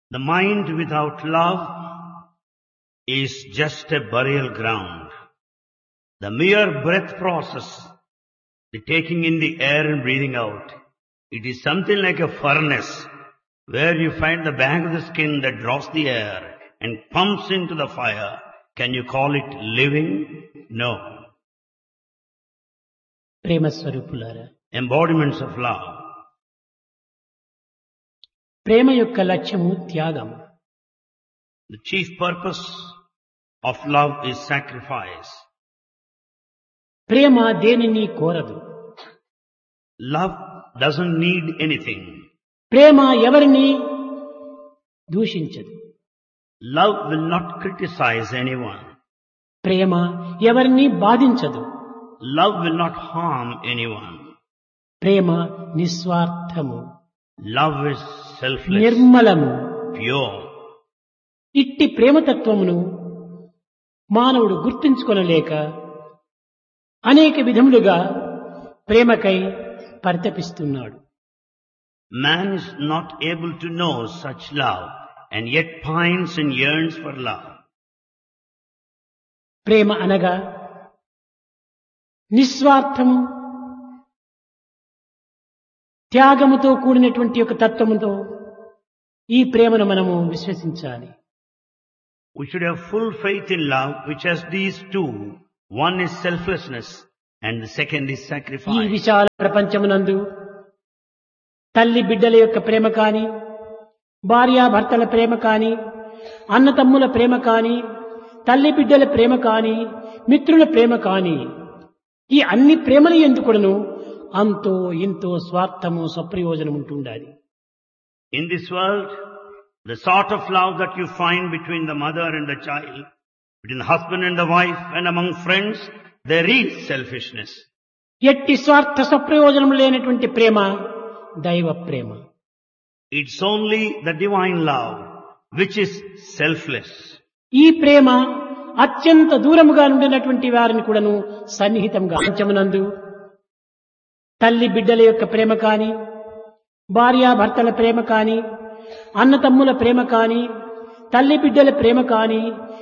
The mind without love is just a burial ground. The mere breath process, the taking in the air and breathing out, it is something like a furnace where you find the back of the skin that draws the air and pumps into the fire. Can you call it living? No. ప్రేమ స్వరూపులారా Embodiments of love. ప్రేమ యొక్క లక్ష్యము త్యాగం The chief purpose of love is sacrifice. ప్రేమ దేనిని కోరదు Love doesn't need anything. ప్రేమ ఎవరిని దూషించదు Love will not criticize anyone. ప్రేమ ఎవరిని బాధించదు Love will not harm anyone. Prema నిస్వార్థము Love is selfless, నిర్మలము pure. ఇట్టి ప్రేమతత్వమును మానవుడు గుర్తించుకొనలేక అనేక విధములుగా ప్రేమకై పరితపిస్తున్నాడు Man is not able to know such love and yet pines and yearns for love. ప్రేమ అనగా నిస్వార్థము త్యాగముతో కూడినటువంటి ఒక తత్వముతో ఈ ప్రేమను మనము విశ్వసించాలి We should have full faith in love which has these two. One is selflessness and the second is ఈ sacrifice. విశాల ప్రపంచమునందు తల్లి బిడ్డల యొక్క ప్రేమ కాని భార్యాభర్తల ప్రేమ కాని అన్నతమ్ముల ప్రేమ కాని తల్లి బిడ్డల ప్రేమ కాని మిత్రుల ప్రేమ కాని ఈ అన్ని ప్రేమల ఎందుకును అంతో ఇంతో స్వార్థము స్వప్రయోజనం ఉంటుండాలి In this world, the sort of love that you find between the mother and the child, between the husband and the wife and among friends, there is selfishness. ఎట్టి స్వార్థ స్వప్రయోజనం లేనటువంటి ప్రేమ దైవ ప్రేమ It's only the divine love which is selfless. ఈ ప్రేమ అత్యంత దూరముగా ఉండినటువంటి వారిని కూడాను సన్నిహితంగా పంచమునందు తల్లి బిడ్డల యొక్క ప్రేమ కాని భార్యాభర్తల ప్రేమ కాని అన్నతమ్ముల ప్రేమ కాని తల్లి బిడ్డల ప్రేమ కాని